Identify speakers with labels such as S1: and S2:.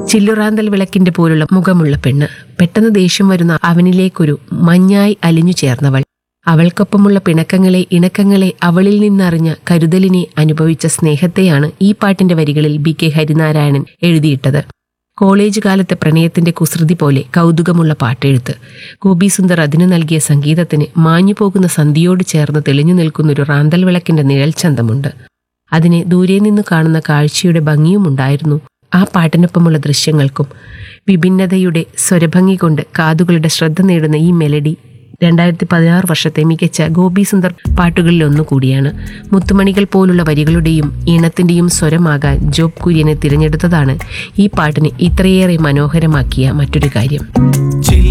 S1: ചില്ലുറാന്തൽ വിളക്കിന്റെ പോലുള്ള മുഖമുള്ള പെണ്ണ് പെട്ടെന്ന് ദേഷ്യം വരുന്ന അവനിലേക്കൊരു മഞ്ഞായി അലിഞ്ഞു ചേർന്നവൾ അവൾക്കൊപ്പമുള്ള പിണക്കങ്ങളെ ഇണക്കങ്ങളെ അവളിൽ നിന്നറിഞ്ഞ കരുതലിനെ അനുഭവിച്ച സ്നേഹത്തെയാണ് ഈ പാട്ടിന്റെ വരികളിൽ ബി കെ ഹരിനാരായണൻ എഴുതിയിട്ടത് കോളേജ് കാലത്തെ പ്രണയത്തിന്റെ കുസൃതി പോലെ കൗതുകമുള്ള പാട്ടെഴുത്ത് ഗോപി സുന്ദർ അതിനു നൽകിയ സംഗീതത്തിന് മാഞ്ഞു പോകുന്ന സന്ധിയോട് ചേർന്ന് തെളിഞ്ഞു നിൽക്കുന്നൊരു റാന്തൽ വിളക്കിന്റെ നിഴൽ ചന്തമുണ്ട് അതിന് ദൂരെ നിന്ന് കാണുന്ന കാഴ്ചയുടെ ഭംഗിയുമുണ്ടായിരുന്നു ആ പാട്ടിനൊപ്പമുള്ള ദൃശ്യങ്ങൾക്കും വിഭിന്നതയുടെ സ്വരഭംഗി കൊണ്ട് കാതുകളുടെ ശ്രദ്ധ നേടുന്ന ഈ മെലഡി രണ്ടായിരത്തി പതിനാറ് വർഷത്തെ മികച്ച ഗോപി സുന്ദർ പാട്ടുകളിൽ ഒന്നുകൂടിയാണ് മുത്തുമണികൾ പോലുള്ള വരികളുടെയും ഈണത്തിന്റെയും സ്വരമാകാൻ ജോബ് കുര്യനെ തിരഞ്ഞെടുത്തതാണ് ഈ പാട്ടിനെ ഇത്രയേറെ മനോഹരമാക്കിയ മറ്റൊരു കാര്യം